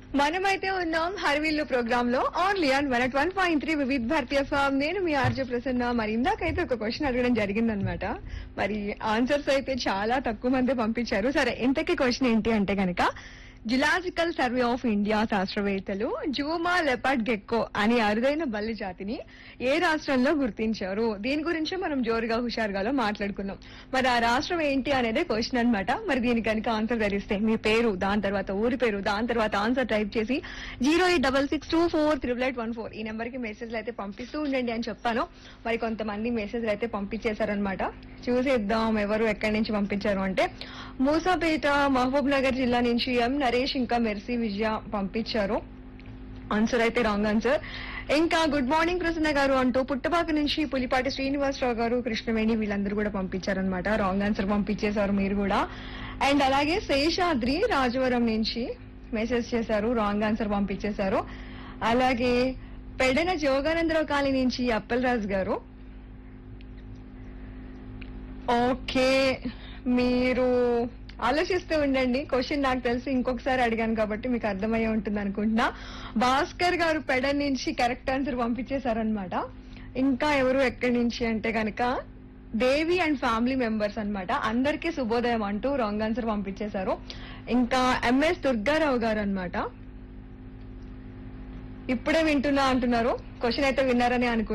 మనమైతే ఉన్నాం హర్వీల్లు ప్రోగ్రామ్ లో only on one one point three Vividh Bharatiya FM నేను మీ ఆర్జే ప్రసన్న మరి ఇందాకైతే ఒక క్వశ్చన్ అడగడం జరిగిందనమాట మరి ఆన్సర్స్ అయితే చాలా తక్కువ మంది పంపించారు సరే ఇంతకీ క్వశ్చన్ ఏంటి అంటే గనక జిలాజికల్ సర్వే ఆఫ్ ఇండియా శాస్త్రవేత్తలు జూమా లెపర్డ్ గెక్కో అనే అరుదైన బల్లి జాతిని ఏ రాష్ట్రంలో గుర్తించారు దీని గురించి మనం జోరుగా హుషారుగాలో మాట్లాడుకున్నాం మరి ఆ రాష్ట్రం ఏంటి అనేది క్వశ్చన్ అన్నమాట మరి దీనికి కనుక ఆన్సర్ ధరిస్తే మీ పేరు దాని తర్వాత ఊరి పేరు దాని తర్వాత ఆన్సర్ టైప్ చేసి zero eight double six two four triple eight one four ఈ నెంబర్ కి మెసేజ్లు అయితే పంపిస్తూ ఉండండి అని చెప్పాను మరి కొంతమంది మెసేజ్లు అయితే పంపించేశారనమాట చూసేద్దాం ఎవరు ఎక్కడి నుంచి పంపించారు అంటే మూసాపేట మహబూబ్ నగర్ జిల్లా నుంచి ఎం నరేష్ ఇంకా మెర్సీ విజయ పంపించారు ఆన్సర్ అయితే రాంగ్ ఆన్సర్ ఇంకా గుడ్ మార్నింగ్ ప్రసన్న గారు అంటూ పుట్టపాక నుంచి పులిపాటి శ్రీనివాసరావు గారు కృష్ణవేణి వీళ్ళందరూ కూడా పంపించారనమాట రాంగ్ ఆన్సర్ పంపించేశారు మీరు కూడా అండ్ అలాగే శేషాద్రి రాజవరం నుంచి మెసేజ్ చేశారు రాంగ్ ఆన్సర్ పంపించేశారు అలాగే పెడన జోగానందరావు కాలనీ నుంచి అప్పలరాజు గారు ఓకే మీరు ఆలోచిస్తూ ఉండండి క్వశ్చన్ నాకు తెలిసి ఇంకొకసారి అడిగాను కాబట్టి మీకు అర్థమయ్యే ఉంటుంది అనుకుంటున్నా భాస్కర్ గారు పెడ నుంచి కరెక్ట్ ఆన్సర్ పంపించేశారనమాట ఇంకా ఎవరు ఎక్కడి నుంచి అంటే కనుక దేవి అండ్ ఫ్యామిలీ మెంబర్స్ అన్నమాట అందరికీ శుభోదయం అంటూ రాంగ్ ఆన్సర్ పంపించేశారు ఇంకా ఎంఎస్ దుర్గారావు గారు అన్నమాట ఇప్పుడే వింటున్నా అంటున్నారు క్వశ్చన్ అయితే విన్నారని అనుకుంటున్నాను